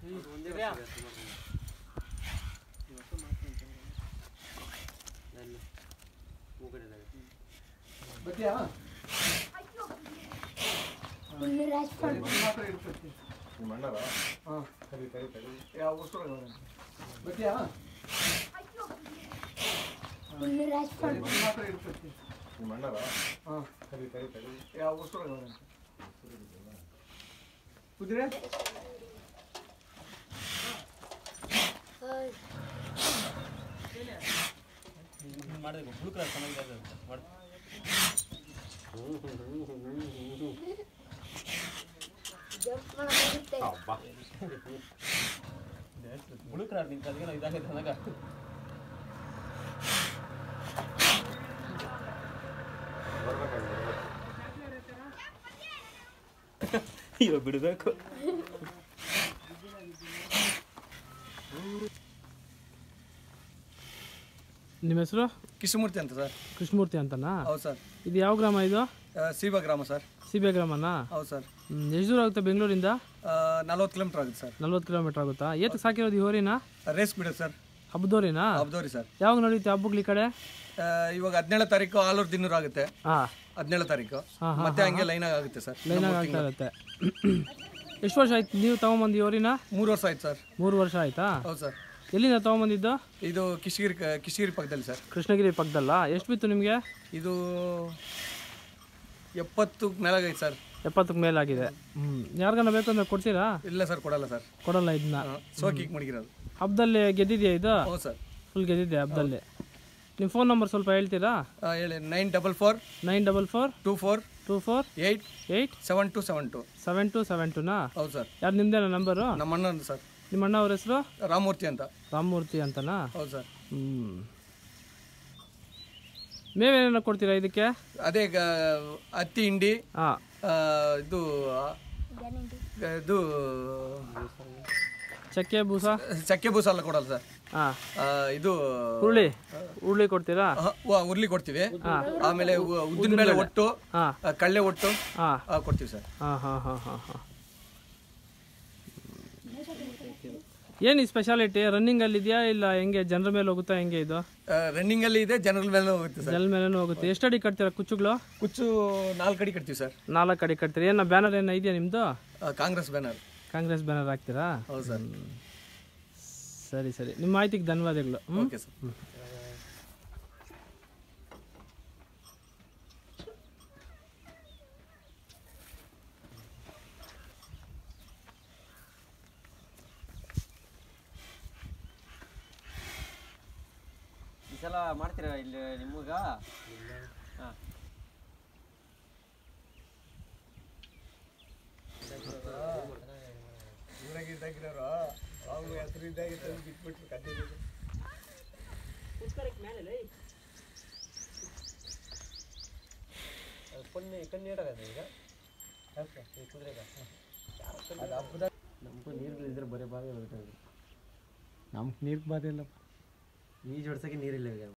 ಬರ್ತೀಯಾ ಇಲ್ಲಿ ರಾಜ್ಪಾಲ್ ಮಾತ್ರ ಇರ್ತೈತಿ ನಿಮ್ಮ ಅಣ್ಣರ ಹಾಂ ಕರಿ ಕರಿ ಕರಿ ಯಾವ ಉಸ್ರಾಗ ಬರ್ತೀಯಾ ಇಲ್ಲಿ ರಾಜ್ಪಾಲ್ ಮಾತ್ರ ಇರ್ತೈತಿ ನಿಮ್ಮ ಅಣ್ಣರ ಹಾಂ ಕರಿ ಕರಿ ಕರಿ ಯಾವ ಉಸ್ರಾಗ ಕುದುರೆ ಮಾಡಿದ್ರೆ ಹುಡುಕ್ರ ಚೆನ್ನಾಗಿದೆ ಮಾಡಿ ಜಂಪ್ ಮಾಡಕ್ಕೆ ಹುಡುಕ್ರ ನಿಂತ ಅದೇನೋ ಇದಾಗೈತೆ ನನಗ ಅಯ್ಯೋ ಬಿಡಬೇಕು ನಿಮ್ಮ ಹೆಸರು ಕಿಶಮೂರ್ತಿ ಅಂತ ಸರ್ ಕೃಷ್ಣಮೂರ್ತಿ ಅಂತನಾ ಹೌದು ಸರ್ ಇದು ಯಾವ ಗ್ರಾಮ ಇದು ಸೀಬಾ ಗ್ರಾಮ ಸರ್ ಸಿಬೆ ಗ್ರಾಮನಾ ಹೌದು ಸರ್ ಹ್ಮ್, ಎಷ್ಟು ದೂರ ಆಗುತ್ತೆ ಬೆಂಗಳೂರಿಂದ ನಲ್ವತ್ತು ಕಿಲೋಮೀಟರ್ ಆಗುತ್ತೆ ಸರ್ ನಲ್ವತ್ತು ಕಿಲೋಮೀಟರ್ ಆಗುತ್ತಾ ಏತ್ ಸಾಕಿರೋದು ಈ ಹೋರಿನ ರೇಸ್ ಬಿಡೋದು ಸರ್ ಹಬ್ಬದೋರಿನಾ ಹಬ್ದವ್ರಿ ಸರ್ ಯಾವಾಗ ನಡೆಯುತ್ತೆ ಹಬ್ಬಗಳು ಈ ಕಡೆ ಆ, ಇವಾಗ ಹದಿನೇಳು ತಾರೀಕು ಆಲೂರು ದಿನ್ನೂರು ಆಗುತ್ತೆ ಹಾಂ ಹದಿನೇಳು ತಾರೀಕು ಮತ್ತೆ ಹಂಗೆ ಲೈನಾಗಿ ಆಗುತ್ತೆ ಸರ್ ಲೈನಾಗಿ ಆಗ್ತಾ ಇರುತ್ತೆ ಎಷ್ಟು ವರ್ಷ ಆಯ್ತು ನೀವು ತಗೊಂಬಂದು ಈ ಹೋರಿನ ಮೂರು ವರ್ಷ ಆಯ್ತು ಸರ್ ಮೂರು ವರ್ಷ ಆಯ್ತಾ ಹೌದು ಸರ್ ಎಲ್ಲಿಂದ ತಗೊಂಬಂದಿದ್ದು ಇದು ಕಿಶಗಿರಿ ಕಿಶಗಿರಿ ಪಕ್ಕದಲ್ಲಿ ಸರ್ ಕೃಷ್ಣಗಿರಿ ಪಕ್ಕದಲ್ಲ ಎಷ್ಟು ಬಿತ್ತು ನಿಮಗೆ ಇದು ಎಪ್ಪತ್ತು ಮೇಲಾಗೈತೆ ಸರ್ ಎಪ್ಪತ್ತಕ್ಕೆ ಮೇಲಾಗಿದೆ ಹ್ಞೂ ಯಾರಿಗಾನ ಬೇಕು ಅಂದ್ರೆ ಕೊಡ್ತೀರಾ ಇಲ್ಲ ಸರ್ ಕೊಡಲ್ಲ ಸರ್ ಕೊಡಲ್ಲ ಇದನ್ನ ಸೋಕಿಗೆ ಮಡಗಿರೋದು ಹಬ್ಬದಲ್ಲಿ ಗೆದ್ದಿದೆಯಾ ಇದು ಹೌದು ಸರ್ ಫುಲ್ ಗೆದ್ದಿದೆ ಹಬ್ಬದಲ್ಲಿ ನಿಮ್ಮ ಫೋನ್ ನಂಬರ್ ಸ್ವಲ್ಪ ಹೇಳ್ತೀರಾ ಆ, ಹೇಳಿ nine double four nine double four two four two four eight eight seven two seven two seven two seven ಟುನಾ ಹೌದು ಸರ್ ಯಾರು ನಿಮ್ಮದೇನ ನಂಬರು ನಮ್ಮ ಅಣ್ಣಂದು ಸರ್ ನಿಮ್ಮ ಅಣ್ಣ ಅವ್ರ ಹೆಸರು ರಾಮಮೂರ್ತಿ ಅಂತ ರಾಮಮೂರ್ತಿ ಅಂತನಾ ಹೌದು ಸರ್ ಹ್ಞೂ ಮೇವೇನೇನೋ ಕೊಡ್ತೀರಾ ಇದಕ್ಕೆ ಅದೇ ಗ- ಹತ್ತಿ ಹಿಂಡಿ ಹಾಂ ಆ, ಇದು ಆ, ಇದು ಚಕ್ಕೆ ಬೂಸ ಚಕ್ಕೆ ಬೂಸ ಎಲ್ಲ ಕೊಡಲ್ಲ ಸರ್ ಹಾಂ ಆ, ಇದು ಹುರುಳಿ ಹುರುಳಿ ಕೊಡ್ತೀರಾ ಆ, ವ- ಉರ್ಲಿ ಕೊಡ್ತೀವಿ ಆಮೇಲೆ ಉ- ಉದ್ದಿನ ಬೇಳೆ ಒಟ್ಟು ಹಾಂ ಆ, ಕಳ್ಳೆ ಒಟ್ಟು ಹಾಂ ಆ, ಕೊಡ್ತೀವಿ ಸರ್ ಹಾಂ ಹಾಂ ಹಾಂ ಹಾಂ ಹಾಂ ಏನು ಈ ಸ್ಪೆಷಾಲಿಟಿ ರನ್ನಿಂಗಲ್ಲಿ ಇದೆಯಾ ಇಲ್ಲ ಹೆಂಗೆ ಜನರ ಮೇಲೆ ಹೋಗುತ್ತಾ ಹೆಂಗೆ ಇದು ರನ್ನಿಂಗ್ ಅಲ್ಲಿ ಇದೆ ಜನರಲ್ ಮೇಲೆ ಹೋಗುತ್ತೆ ಸರ್ ಜಲ್ ಮೇಲೇನೂ ಹೋಗುತ್ತೆ ಎಷ್ಟು ಅಡಿ ಕಟ್ತೀರಾ ಕುಚ್ಚುಗಳು ಕುಚ್ಚು ನಾಲ್ಕು ಅಡಿ ಕಟ್ತೀವಿ ಸರ್ ನಾಲ್ಕು ಅಡಿ ಕಟ್ತೀರಾ ಏನೋ ಬ್ಯಾನರ್ ಏನೋ ಇದೆಯಾ ನಿಮ್ಮದು ಆ, ಕಾಂಗ್ರೆಸ್ ಬ್ಯಾನರ್ ಕಾಂಗ್ರೆಸ್ ಬ್ಯಾನರ್ ಹಾಕ್ತೀರಾ ಹೌದು ಸರ್ ಸರಿ ಸರಿ ನಿಮ್ಮ ಮಾಹಿತಿಗೆ ಧನ್ಯವಾದಗಳು ಹ್ಞೂ ಓಕೆ ಸರ್ ಈ ಸಲ ಮಾಡ್ತೀರಾ ಇಲ್ಲಿ ನಿಮಗ ಹಾಂ ಕಣ್ಣು ಕಣ್ಣು ಏಟಾಗತ್ತೆ ಈಗ ಈ ಕುದುರೆಗ ನಮಗೂ ನೀರು ಇದ್ರೆ ಬರೀ ಬಾವಿ ಬರುತ್ತೆ ನಮ್ಗೆ ನೀರು ಬಾರಿಲ್ಲ ಈಜು ಹೊಡ್ಸೋಕೆ ನೀರಿಲ್ಲ ಈಗ